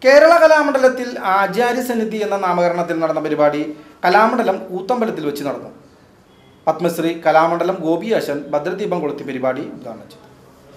കേരള കലാമണ്ഡലത്തിൽ ആചാര്യ സന്നിധി എന്ന നാമകരണത്തിൽ നടന്ന പരിപാടി കലാമണ്ഡലം കൂത്തമ്പലത്തിൽ വെച്ച് നടന്നു പത്മശ്രീ കലാമണ്ഡലം ഗോപിയാശൻ ഭദ്രദീപം കൊളുത്തി പരിപാടി ഉദ്ഘാടനം ചെയ്തു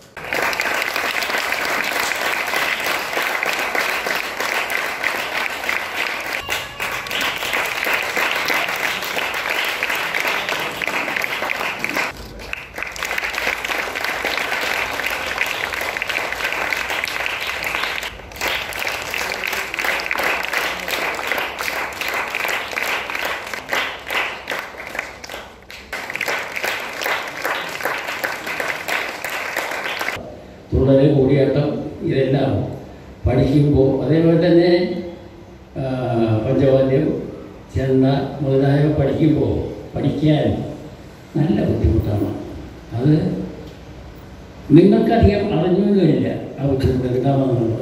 തുടരെ കൂടിയാട്ടം ഇതെല്ലാം പഠിക്കുമ്പോൾ അതേപോലെ തന്നെ ആ, പഞ്ചവാദ്യം ചെണ്ട മുതലായവ പഠിക്കുമ്പോൾ പഠിക്കാൻ നല്ല ബുദ്ധിമുട്ടാണ് അത് നിങ്ങൾക്കധികം അറിഞ്ഞൊന്നുമില്ല ആ ബുദ്ധിമുട്ട് എന്താണെന്നുള്ളത്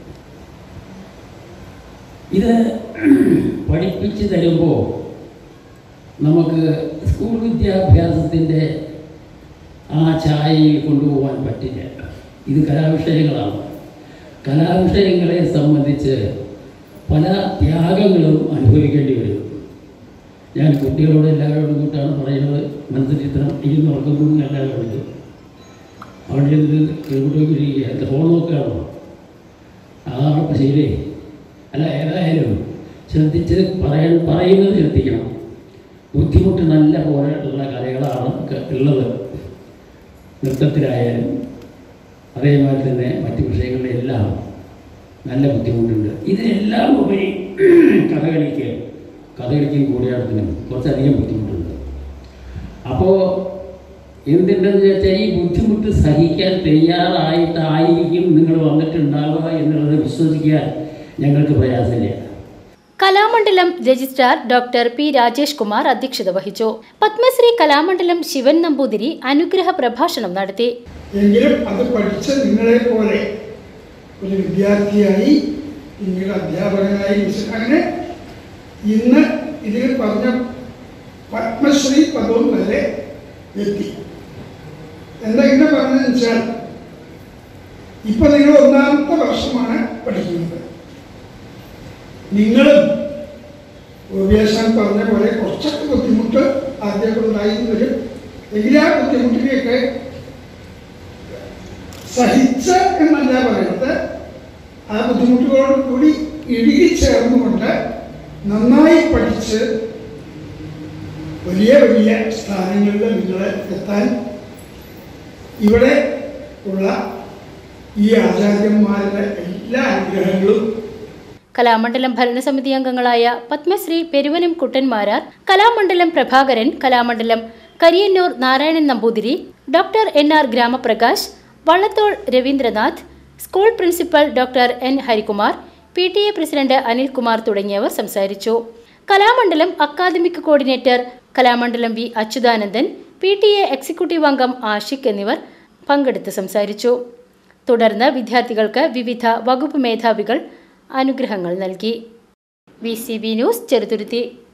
ഇത് പഠിപ്പിച്ച് തരുമ്പോൾ നമുക്ക് സ്കൂൾ വിദ്യാഭ്യാസത്തിൻ്റെ ആ ചായയിൽ കൊണ്ടുപോകാൻ പറ്റില്ല ഇത് കലാവിഷയങ്ങളാണ് കലാവിഷയങ്ങളെ സംബന്ധിച്ച് പല ത്യാഗങ്ങളും അനുഭവിക്കേണ്ടി വരും ഞാൻ കുട്ടികളോട് എല്ലാവരോടും കൂട്ടാണ് പറയുന്നത് മനസ്സിലിത്രം ഇരുന്ന് ഉറക്കുന്നു എല്ലാവരോടും അവിടെ നിന്ന് കേൾക്കുമ്പോഴേക്കും എൻ്റെ ഫോൺ നോക്കുകയാണോ അതാണ് ഇപ്പം ശരി അല്ല ഏതായാലും ശ്രദ്ധിച്ച് പറയാൻ പറയുന്നത് ശ്രദ്ധിക്കണം ബുദ്ധിമുട്ട് നല്ല പോലെ ഉള്ള കലകളാണ് ക- ഉള്ളത് നൃത്തത്തിലായാലും അതേമാതിരി തന്നെ മറ്റ് വിഷയങ്ങളിലെല്ലാം നല്ല ബുദ്ധിമുട്ടുണ്ട് ഇതിനെല്ലാം ഉപരി കഥകളിക്ക് കഥകളിക്കും കൂടിയാട്ടത്തിനും കുറച്ചധികം ബുദ്ധിമുട്ടുണ്ട് അപ്പോൾ എന്തുണ്ടെന്ന് വെച്ചാൽ ഈ ബുദ്ധിമുട്ട് സഹിക്കാൻ തയ്യാറായിട്ടായിരിക്കും നിങ്ങൾ വന്നിട്ടുണ്ടാവുക എന്നുള്ളത് വിശ്വസിക്കാൻ ഞങ്ങൾക്ക് പ്രയാസമില്ല Kalamandalam registrar doctor P Rajesh Kumar അധ്യക്ഷത വഹിച്ചു പത്മശ്രീ കലാമണ്ഡലം ശിവൻ നമ്പൂതിരി അനുഗ്രഹ പ്രഭാഷണം നടത്തി എങ്കിലും അത് പഠിച്ച നിങ്ങളെ പോലെ ഒരു വിദ്യാർത്ഥിയായി പിന്നീട് അധ്യാപകനായി മിസ് അങ്ങനെ ഇന്ന് ഇതിൽ പറഞ്ഞ പത്മശ്രീ പദവും വരെ എത്തി എന്താ ഇങ്ങനെ പറഞ്ഞതെന്ന് വെച്ചാൽ ഇപ്പൊ നിങ്ങൾ ഒന്നാമത്തെ വർഷമാണ് പഠിക്കുന്നത് നിങ്ങളും ഉപദേശം പറഞ്ഞ പോലെ കുറച്ചൊക്കെ ബുദ്ധിമുട്ട് ആദ്യമൊക്കെ ഉണ്ടായി വരും എങ്കിലും ആ ബുദ്ധിമുട്ടിനെയൊക്കെ സഹിച്ച എന്നല്ല പറയുന്നത് ആ ബുദ്ധിമുട്ടുകളോട് കൂടി ഇടുകി ചേർന്നുകൊണ്ട് നന്നായി പഠിച്ച് വലിയ വലിയ സ്ഥാനങ്ങളിൽ നിങ്ങൾ എത്താൻ ഇവിടെ ഉള്ള ഈ ആചാര്യന്മാരുടെ എല്ലാ അനുഗ്രഹങ്ങളും കലാമണ്ഡലം ഭരണസമിതി അംഗങ്ങളായ Padmashri Peruvanam Kuttan Marar Kalamandalam Prabhakaran Kalamandalam Kariyannur Narayanan Namboothiri doctor N R Gramaprakash Vallathol Ravindranath school principal doctor N Harikumar P T A president Anilkumar തുടങ്ങിയവർ സംസാരിച്ചു Kalamandalam academic coordinator Kalamandalam V Achuthanandan P T A executive അംഗം ആഷിഖ് എന്നിവർ പങ്കെടുത്ത് സംസാരിച്ചു തുടർന്ന് വിദ്യാർത്ഥികൾക്ക് വിവിധ വകുപ്പ് മേധാവികൾ അനുഗ്രഹങ്ങൾ നൽകി V C B news Cheruthuruthy